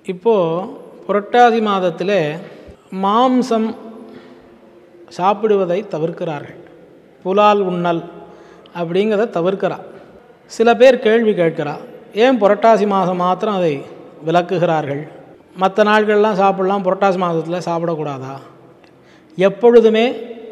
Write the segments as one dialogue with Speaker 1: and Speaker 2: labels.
Speaker 1: இப்போது புரட்டாசி மாதத்தில் மாம்சம் சாப்பிடுவதை தவிர்க்கிறார்கள் புலால் உண்ணல் அப்படிங்கிறத தவிர்க்கிறா சில பேர் கேள்வி கேட்கிறா ஏன் புரட்டாசி மாதம் மாத்திரம் அதை விளக்குகிறார்கள் மற்ற நாட்கள்லாம் சாப்பிடலாம் புரட்டாசி மாதத்தில் சாப்பிடக்கூடாதா எப்பொழுதுமே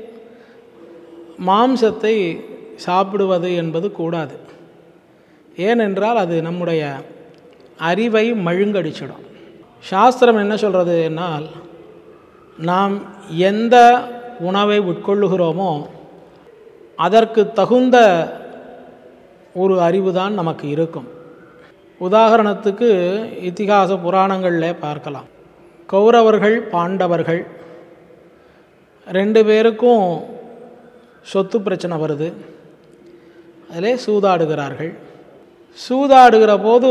Speaker 1: மாம்சத்தை சாப்பிடுவது என்பது கூடாது ஏனென்றால் அது நம்முடைய அறிவை மழுங்கடிச்சிடும் சாஸ்திரம் என்ன சொல்கிறது என்னால் நாம் எந்த உணவை உட்கொள்ளுகிறோமோ அதற்கு தகுந்த ஒரு அறிவு தான் நமக்கு இருக்கும் உதாரணத்துக்கு இத்திகாச புராணங்களில் பார்க்கலாம் கௌரவர்கள் பாண்டவர்கள் ரெண்டு பேருக்கும் சொத்து பிரச்சனை வருது அதிலே சூதாடுகிறார்கள் சூதாடுகிற போது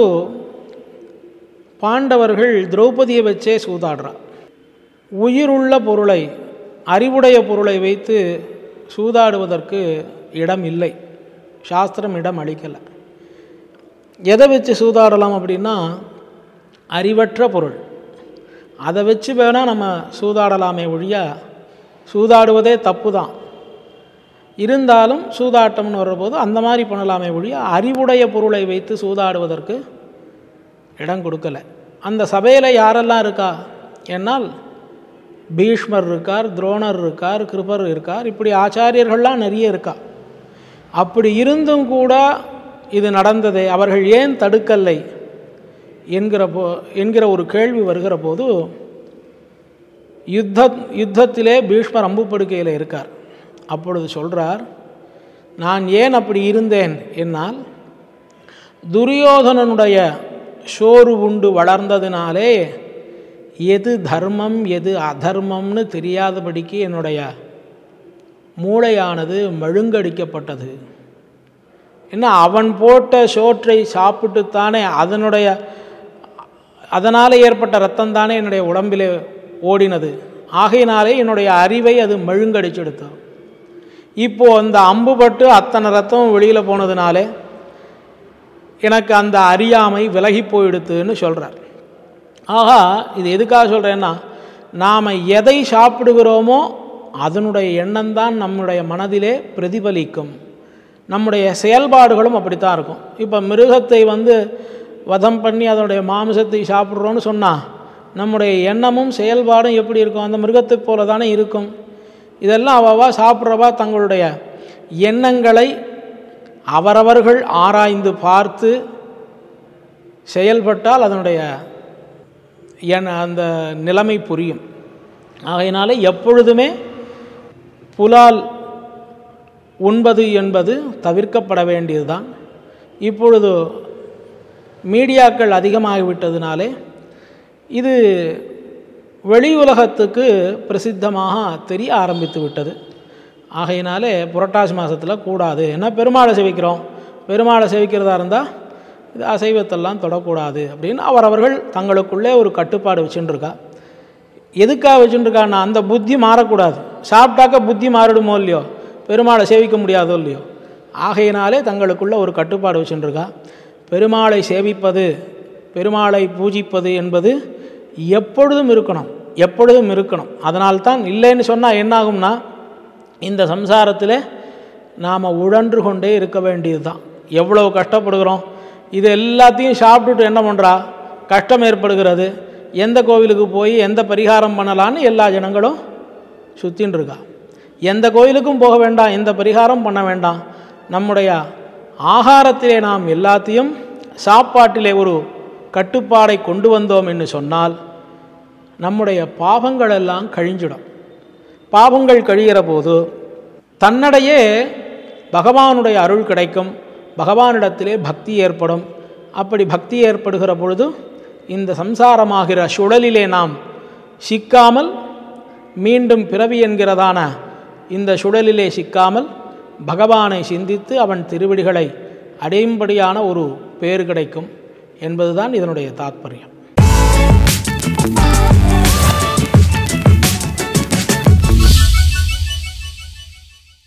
Speaker 1: பாண்டவர்கள் திரௌபதியை வச்சே சூதாடுறா உயிருள்ள பொருளை அறிவுடைய பொருளை வைத்து சூதாடுவதற்கு இடம் இல்லை சாஸ்திரம் இடம் அளிக்கலை எதை வச்சு சூதாடலாம் அப்படின்னா அறிவற்ற பொருள் அதை வச்சு வேணால் நம்ம சூதாடலாமே ஒழிய சூதாடுவதே தப்பு தான் இருந்தாலும் சூதாட்டம்னு வரும்போது அந்த மாதிரி பண்ணலாமே ஒழிய அறிவுடைய பொருளை வைத்து சூதாடுவதற்கு இடம் கொடுக்கல அந்த சபையில் யாரெல்லாம் இருக்கா என்னால் பீஷ்மர் இருக்கார் துரோணர் இருக்கார் கிருபர் இருக்கார் இப்படி ஆச்சாரியர்கள்லாம் நிறைய இருக்கா அப்படி இருந்தும் கூட இது நடந்ததே அவர்கள் ஏன் தடுக்கலை என்கிற போ என்கிற ஒரு கேள்வி வருகிற போது யுத்த யுத்தத்திலே பீஷ்மர் அம்புப்படுக்கையில் இருக்கார் அப்பொழுது சொல்கிறார் நான் ஏன் அப்படி இருந்தேன் என்னால் துரியோதனனுடைய சோறு உண்டு வளர்ந்ததினாலே எது தர்மம் எது அதர்மம்னு தெரியாதபடிக்கு என்னுடைய மூளையானது மழுங்கடிக்கப்பட்டது என்ன அவன் போட்ட சோற்றை சாப்பிட்டுத்தானே அதனுடைய அதனால் ஏற்பட்ட ரத்தம் தானே என்னுடைய உடம்பிலே ஓடினது ஆகையினாலே என்னுடைய அறிவை அது மழுங்கடிச்செடுத்து இப்போது அந்த அம்பு பட்டு அத்தனை ரத்தம் வெளியில் போனதுனாலே எனக்கு அந்த அறியாமை விலகி போயிடுத்துன்னு சொல்கிறார் ஆகா இது எதுக்காக சொல்கிறேன்னா நாம் எதை சாப்பிடுகிறோமோ அதனுடைய எண்ணம் தான் நம்முடைய மனதிலே பிரதிபலிக்கும் நம்முடைய செயல்பாடுகளும் அப்படித்தான் இருக்கும் இப்போ மிருகத்தை வந்து வதம் பண்ணி அதனுடைய மாംசத்தை சாப்பிட்றோன்னு சொன்னால் நம்முடைய எண்ணமும் செயல்பாடும் எப்படி இருக்கும் அந்த மிருகத்தை போல தானே இருக்கும் இதெல்லாம் அவவா சாப்பிட்றவா தங்களுடைய எண்ணங்களை அவரவர்கள் ஆராய்ந்து பார்த்து செயல்பட்டால் அதனுடைய என் அந்த நிலைமை புரியும் ஆகையினால எப்பொழுதுமே புலால் உண்பது என்பது தவிர்க்கப்பட வேண்டியதுதான் இப்பொழுது மீடியாக்கள் அதிகமாகிவிட்டதுனாலே இது வெளி உலகத்துக்கு பிரசித்தமாக தெரிய ஆரம்பித்து விட்டது ஆகையினாலே புரட்டாசி மாதத்தில் கூடாது ஏன்னா பெருமாளை செவிக்கிறோம் பெருமாளை செவிக்கிறதா இருந்தால் இது அசைவத்தெல்லாம் தொடக்கூடாது அப்படின்னு அவரவர்கள் தங்களுக்குள்ளே ஒரு கட்டுப்பாடு வச்சுட்டுருக்கா எதுக்காக வச்சுட்டுருக்கான்னா அந்த புத்தி மாறக்கூடாது சாப்பிட்டாக்க புத்தி மாறிடுமோ இல்லையோ பெருமாளை சேவிக்க முடியாதோ இல்லையோ ஆகையினாலே தங்களுக்குள்ள ஒரு கட்டுப்பாடு வச்சுட்டுருக்கா பெருமாளை சேவிப்பது பெருமாளை பூஜிப்பது என்பது எப்பொழுதும் இருக்கணும் எப்பொழுதும் இருக்கணும் அதனால்தான் இல்லைன்னு சொன்னால் என்னாகும்னா இந்த சம்சாரத்தில் நாம் உழன்று கொண்டே இருக்க வேண்டியது தான் எவ்வளோ கஷ்டப்படுகிறோம் இது எல்லாத்தையும் சாப்பிட்டுட்டு என்ன பண்ணுறா கஷ்டம் ஏற்படுகிறது எந்த கோவிலுக்கு போய் எந்த பரிகாரம் பண்ணலான்னு எல்லா ஜனங்களும் சுற்றின்னு இருக்கா எந்த கோயிலுக்கும் போக வேண்டாம் எந்த பரிகாரம் பண்ண வேண்டாம் நம்முடைய ஆகாரத்திலே நாம் எல்லாத்தையும் சாப்பாட்டிலே ஒரு கட்டுப்பாடை கொண்டு வந்தோம் என்று சொன்னால் நம்முடைய பாவங்கள் எல்லாம் கழிஞ்சிடும் பாவங்கள் கழிகிற போது தன்னடையே பகவானுடைய அருள் கிடைக்கும் பகவானிடத்திலே பக்தி ஏற்படும் அப்படி பக்தி ஏற்படுகிற பொழுது இந்த சம்சாரமாகிற சுழலிலே நாம் சிக்காமல் மீண்டும் பிறவி என்கிறதான இந்த சுழலிலே சிக்காமல் பகவானை சிந்தித்து அவன் திருவடிகளை அடையும்படியான ஒரு பேர் கிடைக்கும் என்பதுதான் இதனுடைய தாத்பரியம்